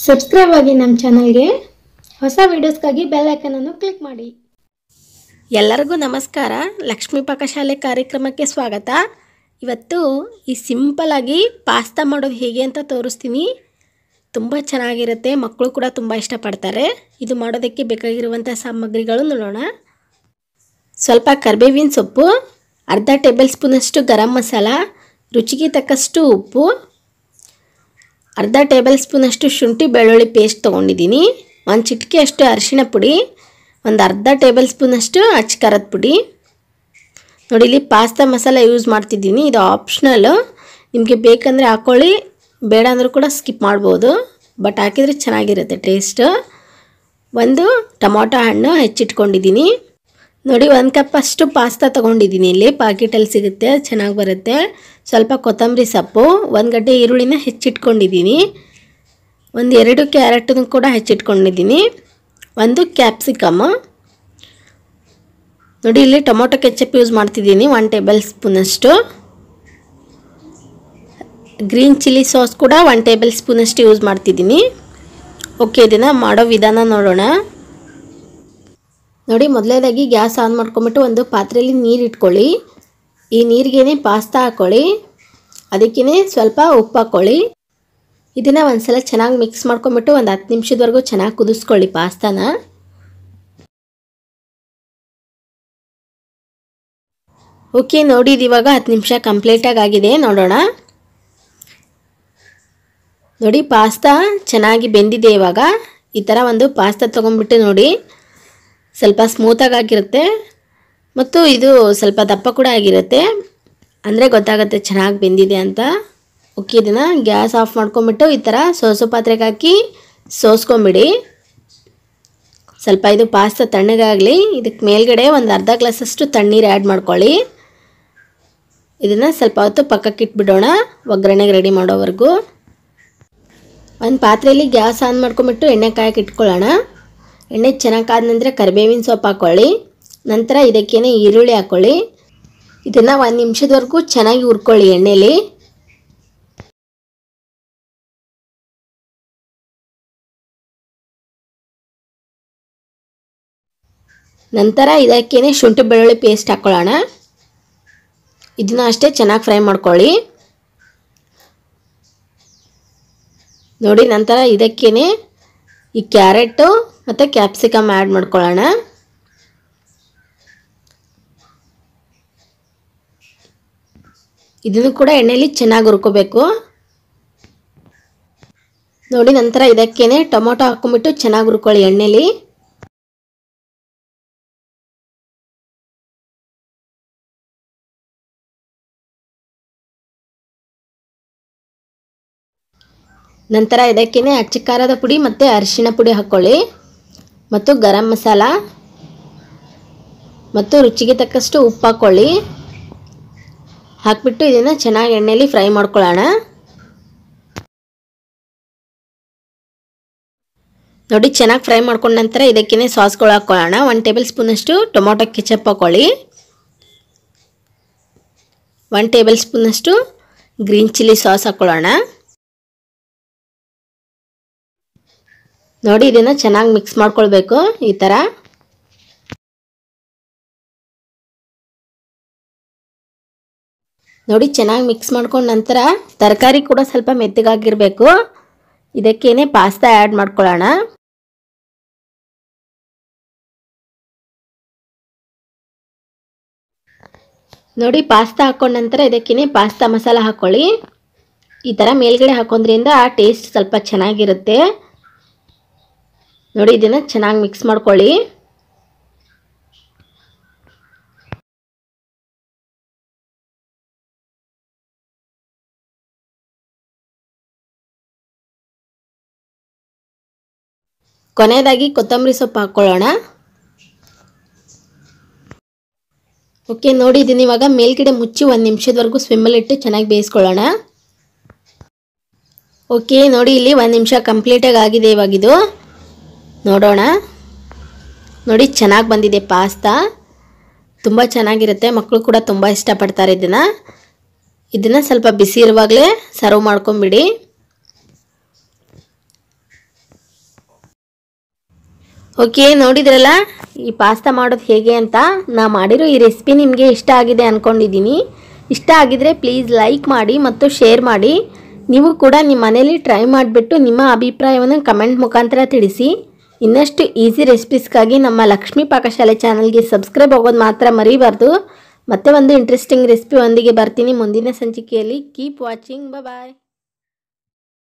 subscribe ಆಗಿ ನಮ್ಮ ಚಾನಲ್ಗೆ ಹೊಸ ವೀಡಿಯೋಸ್ಗಾಗಿ ಬೆಲ್ ಐಕನನ್ನು ಕ್ಲಿಕ್ ಮಾಡಿ ಎಲ್ಲರಿಗೂ ನಮಸ್ಕಾರ ಲಕ್ಷ್ಮೀ ಪಾಕಶಾಲೆ ಕಾರ್ಯಕ್ರಮಕ್ಕೆ ಸ್ವಾಗತ ಇವತ್ತು ಈ ಸಿಂಪಲಾಗಿ ಪಾಸ್ತಾ ಮಾಡೋದು ಹೇಗೆ ಅಂತ ತೋರಿಸ್ತೀನಿ ತುಂಬ ಚೆನ್ನಾಗಿರುತ್ತೆ ಮಕ್ಕಳು ಕೂಡ ತುಂಬ ಇಷ್ಟಪಡ್ತಾರೆ ಇದು ಮಾಡೋದಕ್ಕೆ ಬೇಕಾಗಿರುವಂಥ ಸಾಮಗ್ರಿಗಳು ನೋಡೋಣ ಸ್ವಲ್ಪ ಕರಿಬೇವಿನ ಸೊಪ್ಪು ಅರ್ಧ ಟೇಬಲ್ ಸ್ಪೂನಷ್ಟು ಗರಂ ಮಸಾಲ ರುಚಿಗೆ ತಕ್ಕಷ್ಟು ಉಪ್ಪು ಅರ್ಧ ಟೇಬಲ್ ಸ್ಪೂನಷ್ಟು ಶುಂಠಿ ಬೆಳ್ಳುಳ್ಳಿ ಪೇಸ್ಟ್ ತೊಗೊಂಡಿದ್ದೀನಿ ಒಂದು ಚಿಟಿಕೆ ಅಷ್ಟು ಅರಿಶಿಣ ಪುಡಿ ಒಂದು ಅರ್ಧ ಟೇಬಲ್ ಸ್ಪೂನಷ್ಟು ಅಚ್ಚ ಖಾರದ ಪುಡಿ ನೋಡಿ ಇಲ್ಲಿ ಪಾಸ್ತಾ ಮಸಾಲ ಯೂಸ್ ಮಾಡ್ತಿದ್ದೀನಿ ಇದು ಆಪ್ಷನಲ್ಲು ನಿಮಗೆ ಬೇಕಂದರೆ ಹಾಕ್ಕೊಳ್ಳಿ ಬೇಡ ಅಂದರೂ ಕೂಡ ಸ್ಕಿಪ್ ಮಾಡ್ಬೋದು ಬಟ್ ಹಾಕಿದರೆ ಚೆನ್ನಾಗಿರುತ್ತೆ ಟೇಸ್ಟ್ ಒಂದು ಟೊಮೊಟೊ ಹಣ್ಣು ಹೆಚ್ಚಿಟ್ಕೊಂಡಿದ್ದೀನಿ ನೋಡಿ ಒಂದು ಕಪ್ ಅಷ್ಟು ಪಾಸ್ತಾ ತೊಗೊಂಡಿದ್ದೀನಿ ಇಲ್ಲಿ ಪಾಕೆಟಲ್ಲಿ ಸಿಗುತ್ತೆ ಚೆನ್ನಾಗಿ ಬರುತ್ತೆ ಸ್ವಲ್ಪ ಕೊತ್ತಂಬರಿ ಸೊಪ್ಪು ಒಂದು ಗಡ್ಡೆ ಈರುಳ್ಳಿನ ಹೆಚ್ಚಿಟ್ಕೊಂಡಿದ್ದೀನಿ ಒಂದು ಎರಡು ಕ್ಯಾರೆಟನ್ನು ಕೂಡ ಹೆಚ್ಚಿಟ್ಕೊಂಡಿದ್ದೀನಿ ಒಂದು ಕ್ಯಾಪ್ಸಿಕಮ್ ನೋಡಿ ಇಲ್ಲಿ ಟೊಮೊಟೊ ಕೆಚಪ್ ಯೂಸ್ ಮಾಡ್ತಿದ್ದೀನಿ ಒನ್ ಟೇಬಲ್ ಸ್ಪೂನಷ್ಟು ಗ್ರೀನ್ ಚಿಲ್ಲಿ ಸಾಸ್ ಕೂಡ ಒನ್ ಟೇಬಲ್ ಸ್ಪೂನಷ್ಟು ಯೂಸ್ ಮಾಡ್ತಿದ್ದೀನಿ ಓಕೆ ಇದನ್ನು ಮಾಡೋ ವಿಧಾನ ನೋಡೋಣ ನೋಡಿ ಮೊದಲನೇದಾಗಿ ಗ್ಯಾಸ್ ಆನ್ ಮಾಡ್ಕೊಂಬಿಟ್ಟು ಒಂದು ಪಾತ್ರೆಯಲ್ಲಿ ನೀರು ಇಟ್ಕೊಳ್ಳಿ ಈ ನೀರಿಗೇನೆ ಪಾಸ್ತಾ ಹಾಕ್ಕೊಳ್ಳಿ ಅದಕ್ಕೇ ಸ್ವಲ್ಪ ಉಪ್ಪು ಹಾಕ್ಕೊಳ್ಳಿ ಇದನ್ನು ಒಂದ್ಸಲ ಚೆನ್ನಾಗಿ ಮಿಕ್ಸ್ ಮಾಡ್ಕೊಂಬಿಟ್ಟು ಒಂದು ಹತ್ತು ನಿಮಿಷದವರೆಗೂ ಚೆನ್ನಾಗಿ ಕುದಿಸ್ಕೊಳ್ಳಿ ಪಾಸ್ತಾನ ಓಕೆ ನೋಡಿ ಇದು ಇವಾಗ ಹತ್ತು ನಿಮಿಷ ಕಂಪ್ಲೀಟಾಗಿ ಆಗಿದೆ ನೋಡೋಣ ನೋಡಿ ಪಾಸ್ತಾ ಚೆನ್ನಾಗಿ ಬೆಂದಿದೆ ಇವಾಗ ಈ ಥರ ಒಂದು ಪಾಸ್ತಾ ತೊಗೊಂಡ್ಬಿಟ್ಟು ನೋಡಿ ಸ್ವಲ್ಪ ಸ್ಮೂತಾಗಿ ಆಗಿರುತ್ತೆ ಮತ್ತು ಇದು ಸ್ವಲ್ಪ ದಪ್ಪ ಕೂಡ ಆಗಿರುತ್ತೆ ಅಂದರೆ ಗೊತ್ತಾಗುತ್ತೆ ಚೆನ್ನಾಗಿ ಬೆಂದಿದೆ ಅಂತ ಓಕೆ ಇದನ್ನು ಗ್ಯಾಸ್ ಆಫ್ ಮಾಡ್ಕೊಂಬಿಟ್ಟು ಈ ಥರ ಸೋಸು ಪಾತ್ರೆಗೆ ಹಾಕಿ ಸೋಸ್ಕೊಂಬಿಡಿ ಸ್ವಲ್ಪ ಇದು ಪಾಸ್ತಾ ತಣ್ಣಗಾಗಲಿ ಇದಕ್ಕೆ ಮೇಲ್ಗಡೆ ಒಂದು ಅರ್ಧ ಗ್ಲಾಸಷ್ಟು ತಣ್ಣೀರು ಆ್ಯಡ್ ಮಾಡ್ಕೊಳ್ಳಿ ಇದನ್ನು ಸ್ವಲ್ಪ ಹೊತ್ತು ಪಕ್ಕಕ್ಕೆ ಇಟ್ಬಿಡೋಣ ಒಗ್ಗರಣೆಗೆ ರೆಡಿ ಮಾಡೋವರೆಗೂ ಒಂದು ಪಾತ್ರೆಯಲ್ಲಿ ಗ್ಯಾಸ್ ಆನ್ ಮಾಡ್ಕೊಂಬಿಟ್ಟು ಎಣ್ಣೆ ಕಾಯಕ್ಕೆ ಇಟ್ಕೊಳ್ಳೋಣ ಎಣ್ಣೆ ಚೆನ್ನಾಗಿ ಕಾದ ನಂತರ ಕರಿಬೇವಿನ ಸೊಪ್ಪು ಹಾಕ್ಕೊಳ್ಳಿ ನಂತರ ಇದಕ್ಕೇನೆ ಈರುಳ್ಳಿ ಹಾಕ್ಕೊಳ್ಳಿ ಇದನ್ನು ಒಂದು ನಿಮಿಷದವರೆಗೂ ಚೆನ್ನಾಗಿ ಹುರ್ಕೊಳ್ಳಿ ಎಣ್ಣೆಲಿ ನಂತರ ಇದಕ್ಕೇನೆ ಶುಂಠಿ ಬೆಳ್ಳುಳ್ಳಿ ಪೇಸ್ಟ್ ಹಾಕ್ಕೊಳ್ಳೋಣ ಇದನ್ನು ಅಷ್ಟೇ ಚೆನ್ನಾಗಿ ಫ್ರೈ ಮಾಡ್ಕೊಳ್ಳಿ ನೋಡಿ ನಂತರ ಇದಕ್ಕೇನೆ ಈ ಕ್ಯಾರೆಟು ಮತ್ತು ಕ್ಯಾಪ್ಸಿಕಮ್ ಆ್ಯಡ್ ಮಾಡ್ಕೊಳ್ಳೋಣ ಇದನ್ನು ಕೂಡ ಎಣ್ಣೆಯಲ್ಲಿ ಚೆನ್ನಾಗಿ ಹುರ್ಕೋಬೇಕು ನೋಡಿ ನಂತರ ಇದಕ್ಕೇನೆ ಟೊಮೊಟೊ ಹಾಕ್ಕೊಂಬಿಟ್ಟು ಚೆನ್ನಾಗಿ ಹುರ್ಕೊಳ್ಳಿ ಎಣ್ಣೆಲಿ ನಂತರ ಇದಕ್ಕೇನೆ ಅಚ್ಚ ಖಾರದ ಪುಡಿ ಮತ್ತು ಅರಿಶಿಣ ಪುಡಿ ಹಾಕ್ಕೊಳ್ಳಿ ಮತ್ತು ಗರಂ ಮಸಾಲ ಮತ್ತು ರುಚಿಗೆ ತಕ್ಕಷ್ಟು ಉಪ್ಪು ಹಾಕ್ಕೊಳ್ಳಿ ಹಾಕ್ಬಿಟ್ಟು ಇದನ್ನು ಚೆನ್ನಾಗಿ ಎಣ್ಣೆಯಲ್ಲಿ ಫ್ರೈ ಮಾಡ್ಕೊಳ್ಳೋಣ ನೋಡಿ ಚೆನ್ನಾಗಿ ಫ್ರೈ ಮಾಡ್ಕೊಂಡ ನಂತರ ಇದಕ್ಕೇನೆ ಸಾಸ್ಗಳು ಹಾಕ್ಕೊಳ್ಳೋಣ ಒನ್ ಟೇಬಲ್ ಸ್ಪೂನಷ್ಟು ಟೊಮೊಟೊ ಕೆಚಪ್ ಹಾಕ್ಕೊಳ್ಳಿ ಒನ್ ಟೇಬಲ್ ಸ್ಪೂನಷ್ಟು ಗ್ರೀನ್ ಚಿಲ್ಲಿ ಸಾಸ್ ಹಾಕ್ಕೊಳ್ಳೋಣ ನೋಡಿ ಇದನ್ನು ಚೆನ್ನಾಗಿ ಮಿಕ್ಸ್ ಮಾಡ್ಕೊಳ್ಬೇಕು ಈ ಥರ ನೋಡಿ ಚೆನ್ನಾಗಿ ಮಿಕ್ಸ್ ಮಾಡ್ಕೊಂಡ ನಂತರ ತರಕಾರಿ ಕೂಡ ಸ್ವಲ್ಪ ಮೆತ್ತಗಾಗಿರಬೇಕು ಇದಕ್ಕೇನೆ ಪಾಸ್ತಾ ಆ್ಯಡ್ ಮಾಡ್ಕೊಳ್ಳೋಣ ನೋಡಿ ಪಾಸ್ತಾ ಹಾಕೊಂಡ ನಂತರ ಇದಕ್ಕೇನೆ ಪಾಸ್ತಾ ಮಸಾಲ ಹಾಕ್ಕೊಳ್ಳಿ ಈ ಥರ ಮೇಲ್ಗಡೆ ಹಾಕೋದ್ರಿಂದ ಟೇಸ್ಟ್ ಸ್ವಲ್ಪ ಚೆನ್ನಾಗಿರುತ್ತೆ ನೋಡಿ ಇದನ್ನು ಚೆನ್ನಾಗಿ ಮಿಕ್ಸ್ ಮಾಡ್ಕೊಳ್ಳಿ ಕೊನೆಯದಾಗಿ ಕೊತ್ತಂಬರಿ ಸೊಪ್ಪು ಹಾಕ್ಕೊಳ್ಳೋಣ ಓಕೆ ನೋಡಿ ಇದನ್ನ ಇವಾಗ ಮೇಲ್ಗಡೆ ಮುಚ್ಚಿ ಒಂದು ನಿಮಿಷದವರೆಗೂ ಸ್ವಿಮ್ಮಲ್ಲಿಟ್ಟು ಚೆನ್ನಾಗಿ ಬೇಯಿಸ್ಕೊಳ್ಳೋಣ ಓಕೆ ನೋಡಿ ಇಲ್ಲಿ ಒಂದು ನಿಮಿಷ ಕಂಪ್ಲೀಟಾಗಿ ಆಗಿದೆ ಇವಾಗಿದು ನೋಡೋಣ ನೋಡಿ ಚೆನ್ನಾಗಿ ಬಂದಿದೆ ಪಾಸ್ತಾ ತುಂಬ ಚೆನ್ನಾಗಿರುತ್ತೆ ಮಕ್ಕಳು ಕೂಡ ತುಂಬ ಇಷ್ಟಪಡ್ತಾರೆ ಇದನ್ನು ಇದನ್ನು ಸ್ವಲ್ಪ ಬಿಸಿ ಇರುವಾಗಲೇ ಸರ್ವ್ ಮಾಡ್ಕೊಂಬಿಡಿ ಓಕೆ ನೋಡಿದ್ರಲ್ಲ ಈ ಪಾಸ್ತಾ ಮಾಡೋದು ಹೇಗೆ ಅಂತ ನಾ ಮಾಡಿರೋ ಈ ರೆಸಿಪಿ ನಿಮಗೆ ಇಷ್ಟ ಆಗಿದೆ ಅಂದ್ಕೊಂಡಿದ್ದೀನಿ ಇಷ್ಟ ಆಗಿದ್ರೆ ಪ್ಲೀಸ್ ಲೈಕ್ ಮಾಡಿ ಮತ್ತು ಶೇರ್ ಮಾಡಿ ನೀವು ಕೂಡ ನಿಮ್ಮ ಮನೇಲಿ ಟ್ರೈ ಮಾಡಿಬಿಟ್ಟು ನಿಮ್ಮ ಅಭಿಪ್ರಾಯವನ್ನು ಕಮೆಂಟ್ ಮುಖಾಂತರ ತಿಳಿಸಿ ಇನ್ನಷ್ಟು ಈಸಿ ರೆಸಿಪೀಸ್ಗಾಗಿ ನಮ್ಮ ಲಕ್ಷ್ಮೀ ಪಾಕಶಾಲೆ ಚಾನಲ್ಗೆ ಸಬ್ಸ್ಕ್ರೈಬ್ ಆಗೋದು ಮಾತ್ರ ಮರಿಬಾರ್ದು ಮತ್ತೆ ಒಂದು ಇಂಟ್ರೆಸ್ಟಿಂಗ್ ರೆಸಿಪಿ ಒಂದಿಗೆ ಬರ್ತೀನಿ ಮುಂದಿನ ಸಂಚಿಕೆಯಲ್ಲಿ ಕೀಪ್ ವಾಚಿಂಗ್ ಬಾಯ್